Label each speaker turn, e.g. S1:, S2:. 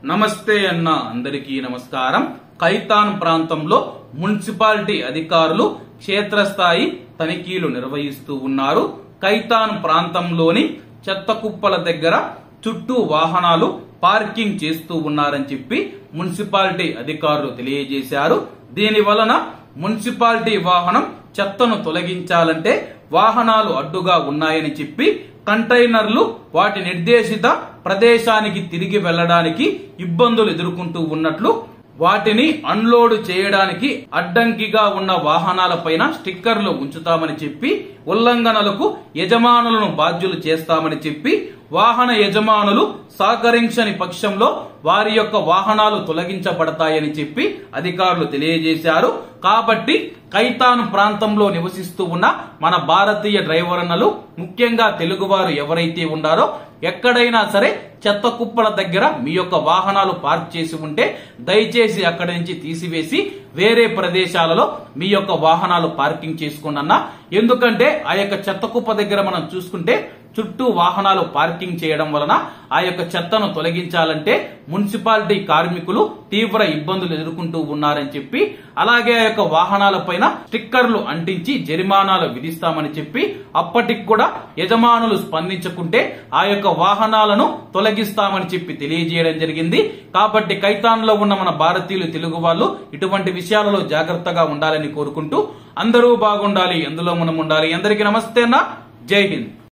S1: నమస్తే అన్న అందరికీ నమస్కారం కైతాన్ ప్రాంతంలో మున్సిపాలిటీ అధికారులు క్షేత్రస్థాయి తనిఖీలు నిర్వహిస్తూ ఉన్నారు కైతాన్ ప్రాంతంలోని చెత్త కుప్పల దగ్గర చుట్టూ వాహనాలు పార్కింగ్ చేస్తూ ఉన్నారని చెప్పి మున్సిపాలిటీ అధికారులు తెలియజేశారు దీని వలన మున్సిపాలిటీ వాహనం చెత్తను తొలగించాలంటే వాహనాలు అడ్డుగా ఉన్నాయని చెప్పి కంటైనర్లు వాటి నిర్దేశిత ప్రదేశానికి తిరిగి వెళ్లడానికి ఇబ్బందులు ఎదుర్కొంటూ ఉన్నట్లు వాటిని అన్లోడ్ చేయడానికి అడ్డంకిగా ఉన్న వాహనాలపైన స్టిక్కర్లు ఉంచుతామని చెప్పి ఉల్లంఘనలకు యజమానులను బాధ్యులు చేస్తామని చెప్పి వాహన యజమానులు సహకరించని పక్షంలో వారి యొక్క వాహనాలు తొలగించబడతాయని చెప్పి అధికారులు తెలియజేశారు కాబట్టి కైతాన్ ప్రాంతంలో నివసిస్తూ ఉన్న మన భారతీయ డ్రైవర్ అన్నలు ముఖ్యంగా తెలుగువారు ఎవరైతే ఉన్నారో ఎక్కడైనా సరే చెత్త కుప్పల దగ్గర మీ యొక్క వాహనాలు పార్క్ చేసి ఉంటే దయచేసి అక్కడి నుంచి తీసివేసి వేరే ప్రదేశాలలో మీ యొక్క వాహనాలు పార్కింగ్ చేసుకున్నా ఎందుకంటే ఆ యొక్క చెత్త కుప్ప దగ్గర మనం చూసుకుంటే చుట్టూ వాహనాలు పార్కింగ్ చేయడం వలన ఆ యొక్క చెత్తను తొలగించాలంటే మున్సిపాలిటీ కార్మికులు తీవ్ర ఇబ్బందులు ఎదుర్కొంటూ ఉన్నారని చెప్పి అలాగే ఆ యొక్క వాహనాల పైన స్టిక్కర్లు అంటించి జరిమానాలు విధిస్తామని చెప్పి అప్పటికి కూడా యజమానులు స్పందించకుంటే ఆ యొక్క వాహనాలను తొలగిస్తామని చెప్పి తెలియజేయడం జరిగింది కాబట్టి కైతాన్లో ఉన్న మన భారతీయులు తెలుగు వాళ్ళు ఇటువంటి విషయాలలో జాగ్రత్తగా ఉండాలని కోరుకుంటూ అందరూ బాగుండాలి అందులో మనం ఉండాలి అందరికీ నమస్తే అన్న జై హింద్